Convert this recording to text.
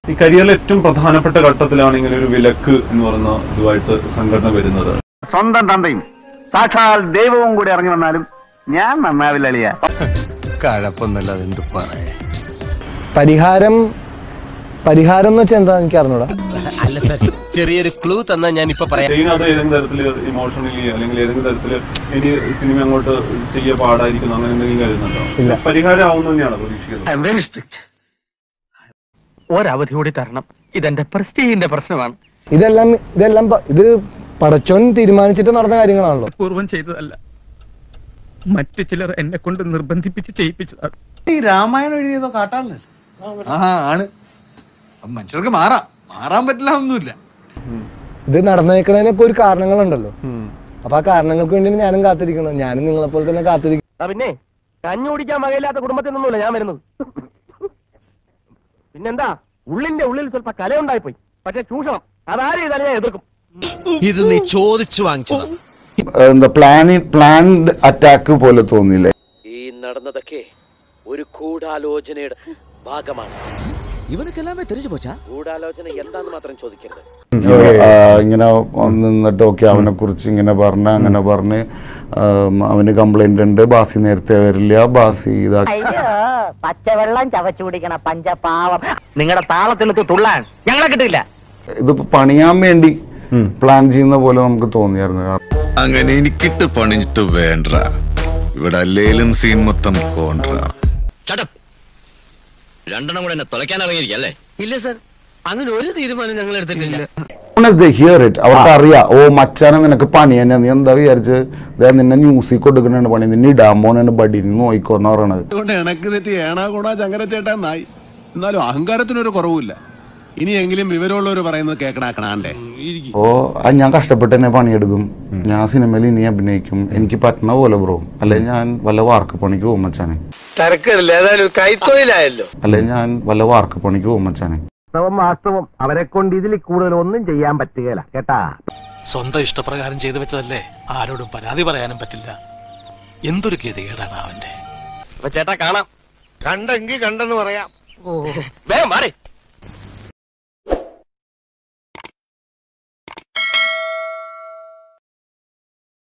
ഈ കരിയറിലെ ഏറ്റവും പ്രധാനപ്പെട്ട ഘട്ടത്തിലാണ് ഇങ്ങനെ ഒരു വിലക്ക് എന്ന് പറയുന്ന ഇതുമായിട്ട് സംഘടന വരുന്നത് സ്വന്തം തന്തയും സാക്ഷാൽ ദൈവവും കൂടി ഇറങ്ങി വന്നാലും ഞാൻ നന്നാവില്ല അളിയ കഴപ്പൊന്നല്ലാതെ എന്ത് പറയാ പരിഹാരം പരിഹാരം എന്ന് വെച്ചാൽ എന്താ എനിക്ക് അറിഞ്ഞൂടാ അല്ല സാർ ചെറിയൊരു ക്ലൂ തന്നാ ഞാൻ ഇപ്പൊ പറയാം ഷെയ്ൻ അത് ഏതെങ്കിലും തരത്തില് ഇമോഷണലി അല്ലെങ്കിൽ ഏതെങ്കിലും തരത്തില് ഇനി സിനിമ അങ്ങോട്ട് ചെയ്യ പാടായിരിക്കുന്നു അങ്ങനെ എന്തെങ്കിലും കരുതുന്നുണ്ടോ പരിഹാരം ആവുന്ന തന്നെയാണ് പ്രതീക്ഷിക്കുന്നത് വെരി സ്ട്രിക്റ്റ് ഒരവധി കൂടി തരണം ഇതെന്റെ പ്രസ്റ്റീജിന്റെ പ്രശ്നമാണ് ഇതെല്ലാം ഇതെല്ലാം പ- ഇത് പടച്ചോൻ തീരുമാനിച്ചിട്ട് നടന്ന കാര്യങ്ങളാണല്ലോ പൂർവ്വം ചെയ്തതല്ല മറ്റു ചിലർ എന്നെ കൊണ്ട് നിർബന്ധിപ്പിച്ച് ചെയ്യിപ്പിച്ചതാണ് ഈ രാമായണം എഴുതിയതോ കാട്ടാളല്ലേ ആ ആണ് അപ്പൊ മനുഷ്യർക്ക് മാറാം മാറാൻ പറ്റില്ല ഒന്നുമില്ല ഇത് നടന്നേക്കണതിനൊക്കെ ഒരു കാരണങ്ങളുണ്ടല്ലോ അപ്പൊ ആ കാരണങ്ങൾക്ക് വേണ്ടിയാണ് ഞാനും കാത്തിരിക്കണം ഞാനും നിങ്ങളെ പോലെ തന്നെ കാത്തിരിക്കും പിന്നെ കഞ്ഞി കുടിക്കാൻ വകയില്ലാത്ത കുടുംബത്തിൽ നിന്നുമില്ല ഞാൻ വരുന്നത് പിന്നെന്താ ഉള്ളിന്റെ ഉള്ളിൽ സ്വല്പ കലയുണ്ടായിപ്പോയി പക്ഷെ ചൂഷണം അതാരും ചെയ്താലും ഞാൻ എതിർക്കും ഇത് നീ ചോദിച്ചു വാങ്ങിച്ചതാ എന്താ പ്ലാനി പ്ലാൻഡ് അറ്റാക്ക് പോലെ തോന്നിയില്ലേ ഈ നടന്നതൊക്കെ ഒരു ഗൂഢാലോചനയുടെ ഭാഗമാണ് ഇവനൊക്കെല്ലാമേ തെരിച്ചു പോച്ചാ ഗൂഢാലോചന എന്താന്ന് മാത്രം ചോദിക്കരുത് ആ, ഇങ്ങനെ നിന്നിട്ട് ഓക്കെ അവനെ കുറിച്ച് ഇങ്ങനെ പറഞ്ഞ് അങ്ങനെ പറഞ്ഞ് ആം, അവന് കംപ്ലൈന്റ് ഉണ്ട് ബാസി നേരത്തെ വരില്ല ബാസി ഇതാ അയ്യോ പച്ചവെള്ളം ചവച്ചു കുടിക്കണ പഞ്ചപാവം നിങ്ങളുടെ താളത്തിനൊത്ത് തുള്ളാൻ ഞങ്ങളെ കിട്ടില്ല ഇതിപ്പോ പണിയാൻ വേണ്ടി പ്ലാൻ ചെയ്യുന്ന പോലെ നമുക്ക് തോന്നിയായിരുന്നു അങ്ങനെ എനിക്കിട്ട് പണിഞ്ഞിട്ട് വേണ്ട ഇവിടെ അല്ലേലും സീൻ മൊത്തം കോൺട്ര രണ്ടെണ്ണം കൂടെ എന്നെ തുലയ്ക്കാൻ ഇറങ്ങിയിരിക്കല്ലേ ഇല്ല സാർ അങ്ങനെ ഒരു തീരുമാനം ഞങ്ങൾ എടുത്തിട്ടില്ല ഹിയർ ഇറ്റ് അവർക്ക് അറിയാം ഓ മച്ചാനെ നിനക്ക് പണി തന്നെ നീ എന്താ വിചാരിച്ച് ദേ നിന്നെ മ്യൂസിക് കൊടുക്കണ പണി നിന്നെ ഇടാൻ പോണ ബഡി നീ നോയിക്കോന്ന് പറയണത് അതുകൊണ്ട് എനക്ക് തെറ്റി ഏണാ കൂടാ ചങ്കരച്ചേട്ടാ നായി എന്നാലും അഹങ്കാരത്തിനൊരു കുറവുമില്ല ഇനിയെങ്കിലും വിവരമുള്ളവർ പറയുന്നത് കേക്കണാക്കണാണ്ടേ ഓ അത് ഞാൻ കഷ്ടപ്പെട്ട് തന്നെ പണിയെടുക്കും ഞാൻ സിനിമയിൽ ഇനി അഭിനയിക്കും എനിക്ക് പറ്റണ പോലെ ബ്രോ അല്ലെ ഞാൻ വല്ല വാർക്ക് പണിക്ക് പോകും മച്ചാനെ തരക്കടില്ല ഏതായാലും കൈത്തൊഴിലായല്ലോ അല്ലെ ഞാൻ വല്ല വാർക്ക് പണിക്ക് പോകും മച്ചാനെ വാസ്തവം വാസ്തവം അവരെ കൊണ്ട് ഇതിൽ കൂടുതൽ ഒന്നും ചെയ്യാൻ പറ്റുകയില്ല കേട്ടാ സ്വന്തം ഇഷ്ടപ്രകാരം ചെയ്തു വെച്ചതല്ലേ ആരോടും പരാതി പറയാനും പറ്റില്ല എന്തൊരു ഗതികേടാണ് അവന്റെ അപ്പൊ ചേട്ടാ കാണാം കണ്ടെങ്കി കണ്ടെന്ന് പറയാം വേഗം മാറി